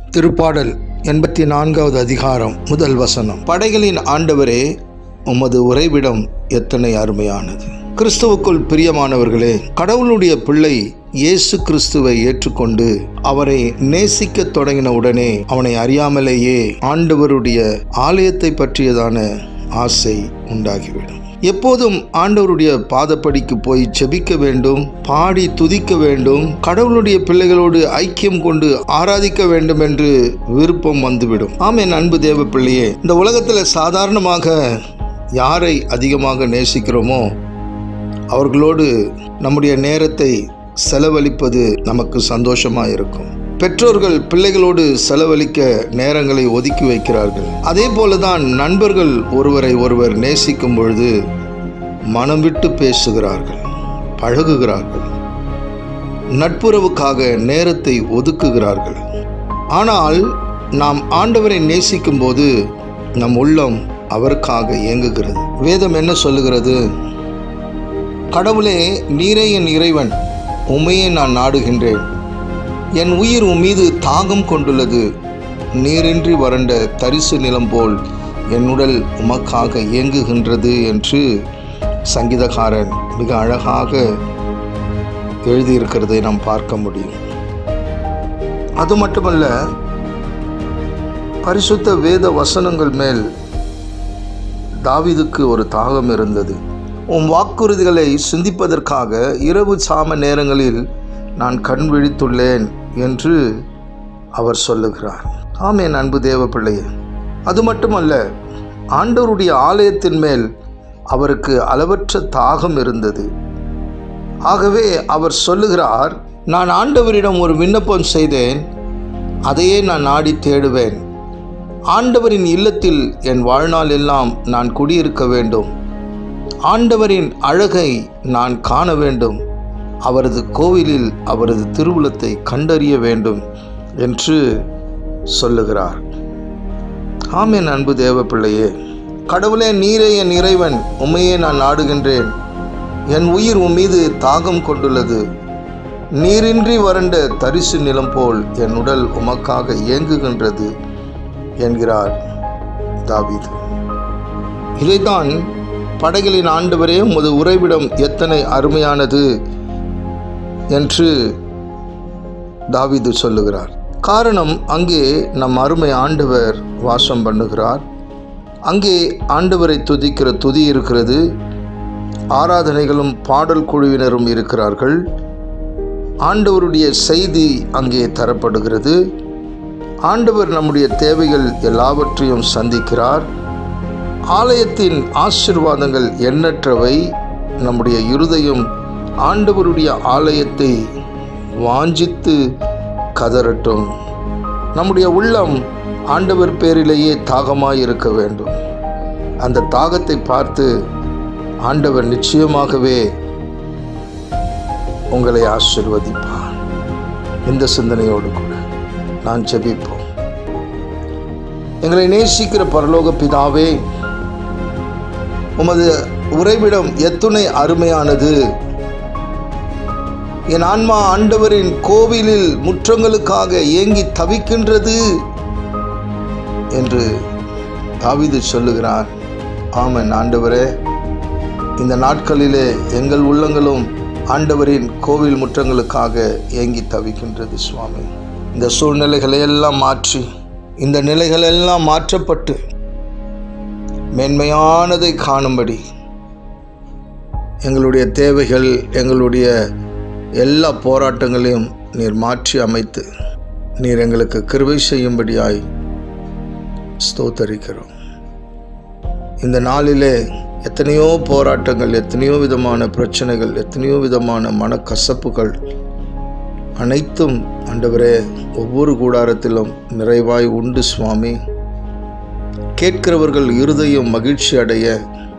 திருப்பாடல் எண்பத்தி நான்காவது அதிகாரம் முதல் வசனம் படைகளின் ஆண்டவரே உமது உறைவிடம் எத்தனை அருமையானது கிறிஸ்துவுக்குள் பிரியமானவர்களே கடவுளுடைய பிள்ளை இயேசு கிறிஸ்துவை ஏற்றுக்கொண்டு அவரை நேசிக்க தொடங்கின உடனே அவனை அறியாமலேயே ஆண்டவருடைய ஆலயத்தை பற்றியதான ஆசை உண்டாகிவிடும் எப்போதும் ஆண்டவருடைய பாதப்படிக்கு போய் செபிக்க வேண்டும் பாடி துதிக்க வேண்டும் கடவுளுடைய பிள்ளைகளோடு ஐக்கியம் கொண்டு ஆராதிக்க வேண்டும் என்று விருப்பம் வந்துவிடும் ஆம் என் அன்பு தேவ பிள்ளையே இந்த உலகத்தில் சாதாரணமாக யாரை அதிகமாக நேசிக்கிறோமோ அவர்களோடு நம்முடைய நேரத்தை செலவழிப்பது நமக்கு சந்தோஷமாக இருக்கும் பெற்றோர்கள் பிள்ளைகளோடு செலவழிக்க நேரங்களை ஒதுக்கி வைக்கிறார்கள் அதே போலதான் நண்பர்கள் ஒருவரை ஒருவர் நேசிக்கும் பொழுது மனம் விட்டு பேசுகிறார்கள் பழகுகிறார்கள் நட்புறவுக்காக நேரத்தை ஒதுக்குகிறார்கள் ஆனால் நாம் ஆண்டவரை நேசிக்கும் போது நம் உள்ளம் அவருக்காக இயங்குகிறது வேதம் என்ன சொல்லுகிறது கடவுளே நீரே என் இறைவன் உமையே நான் நாடுகின்றேன் என் உயிர் உன் மீது தாகம் கொண்டுள்ளது நீரின்றி வறண்ட தரிசு நிலம் போல் என் உடல் உமக்காக இயங்குகின்றது என்று சங்கீதக்காரன் மிக அழகாக எழுதியிருக்கிறதை நாம் பார்க்க முடியும் அது மட்டுமல்ல பரிசுத்த வேத வசனங்கள் மேல் தாவீதுக்கு ஒரு தாகம் இருந்தது உன் வாக்குறுதிகளை சிந்திப்பதற்காக இரவு சாம நேரங்களில் நான் கண் விழித்துள்ளேன் என்று அவர் சொல்லுகிறார் ஆம் என் அன்பு தேவ பிள்ளையே அது மட்டுமல்ல ஆண்டவருடைய ஆலயத்தின் மேல் அவருக்கு அளவற்ற தாகம் இருந்தது ஆகவே அவர் சொல்லுகிறார் நான் ஆண்டவரிடம் ஒரு விண்ணப்பம் செய்தேன் அதையே நான் நாடி தேடுவேன் ஆண்டவரின் இல்லத்தில் என் வாழ்நாள் எல்லாம் நான் குடியிருக்க வேண்டும் ஆண்டவரின் அழகை நான் காண வேண்டும் அவரது கோவிலில் அவரது திருவுளத்தை கண்டறிய வேண்டும் என்று சொல்லுகிறார் ஆமென் அன்பு தேவ பிள்ளையே கடவுளே நீரே என் இறைவன் உண்மையே நான் நாடுகின்றேன் என் உயிர் உன் மீது தாகம் கொண்டுள்ளது நீரின்றி வறண்ட தரிசு நிலம் போல் என் உடல் உமக்காக இயங்குகின்றது என்கிறார் தாவீது இதைத்தான் படைகளின் ஆண்டவரே உமது உறைவிடம் எத்தனை அருமையானது என்று தாவீது சொல்லுகிறார் காரணம் அங்கே நம் அருமை ஆண்டவர் வாசம் பண்ணுகிறார் அங்கே ஆண்டவரை துதிக்கிற துதி இருக்கிறது ஆராதனைகளும் பாடல் குழுவினரும் இருக்கிறார்கள் ஆண்டவருடைய செய்தி அங்கே தரப்படுகிறது ஆண்டவர் நம்முடைய தேவைகள் எல்லாவற்றையும் சந்திக்கிறார் ஆலயத்தின் ஆசிர்வாதங்கள் எண்ணற்றவை நம்முடைய இருதயம் ஆண்டவருடைய ஆலயத்தை வாஞ்சித்து கதறட்டும் நம்முடைய உள்ளம் ஆண்டவர் பேரிலேயே தாகமாய் இருக்க வேண்டும் அந்த தாகத்தை பார்த்து ஆண்டவர் நிச்சயமாகவே உங்களை ஆசிர்வதிப்பார் இந்த சிந்தனையோடு கூட நான் ஜெபிப்போம் எங்களை நேசிக்கிற பரலோக பிதாவே உமது உறைவிடம் எத்துணை அருமையானது என் ஆன்மா ஆண்டவரின் கோவிலில் முற்றங்களுக்காக ஏங்கி தவிக்கின்றது என்று தாவீது சொல்லுகிறார் ஆமன் ஆண்டவரே இந்த நாட்களிலே எங்கள் உள்ளங்களும் ஆண்டவரின் கோவில் முற்றங்களுக்காக ஏங்கி தவிக்கின்றது சுவாமி இந்த சூழ்நிலைகளை எல்லாம் மாற்றி இந்த நிலைகள் எல்லாம் மாற்றப்பட்டு மேன்மையானதை காணும்படி எங்களுடைய தேவைகள் எங்களுடைய எல்லா போராட்டங்களையும் நீர் மாற்றி அமைத்து நீர் எங்களுக்கு கிருபை செய்யும்படியாய் ஸ்தோத்தரிக்கிறோம் இந்த நாளிலே எத்தனையோ போராட்டங்கள் எத்தனையோ விதமான பிரச்சனைகள் எத்தனையோ விதமான மனக்கசப்புகள் அனைத்தும் ஆண்டவரே ஒவ்வொரு கூடாரத்திலும் நிறைவாய் உண்டு சுவாமி கேட்கிறவர்கள் இருதயம் மகிழ்ச்சி அடைய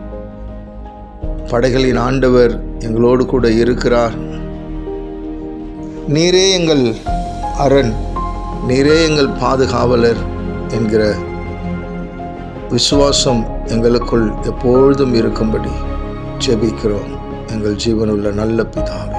படைகளின் ஆண்டவர் எங்களோடு கூட இருக்கிறார் நீரே எங்கள் அரண் நீரே எங்கள் பாதுகாவலர் என்கிற விசுவாசம் எங்களுக்குள் எப்பொழுதும் இருக்கும்படி ஜெபிக்கிறோம் எங்கள் ஜீவனுள்ள நல்ல பிதாவே